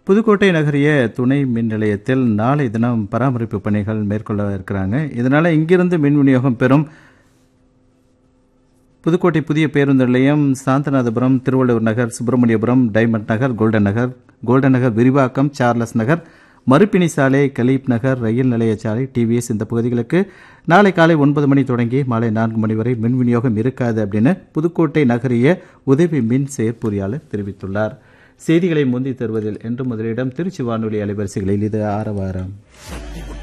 புதுக்கோட்டை நகரிய துணை மின் நிலையத்தில் நாளை தினம் பராமரிப்பு பணிகள் மேற்கொள்ள இருக்கிறாங்க இதனால் இங்கிருந்து மின் விநியோகம் பெறும் புதுக்கோட்டை புதிய பேருந்து நிலையம் Santhanathapuram Thiruvalluvar Nagar Subramaniapuram diamond Nagar golden Nagar golden Nagar விரிவாக்கம் சார்லஸ் நகர் மறுப்பிணி சாலை கலீப் நகர் ரயில் நிலைய சாலை டிவிஎஸ் இந்த பகுதிகளுக்கு நாளை காலை ஒன்பது மணி தொடங்கி மாலை நான்கு மணி வரை மின் விநியோகம் இருக்காது அப்படின்னு புதுக்கோட்டை நகரிய உதவி மின் செயற்பொறியாளர் தெரிவித்துள்ளார் செய்திகளை முந்தி தருவதில் என்று முதலிடம் திருச்சி வானொலி அலைவரிசைகளில் இது ஆரவாரம்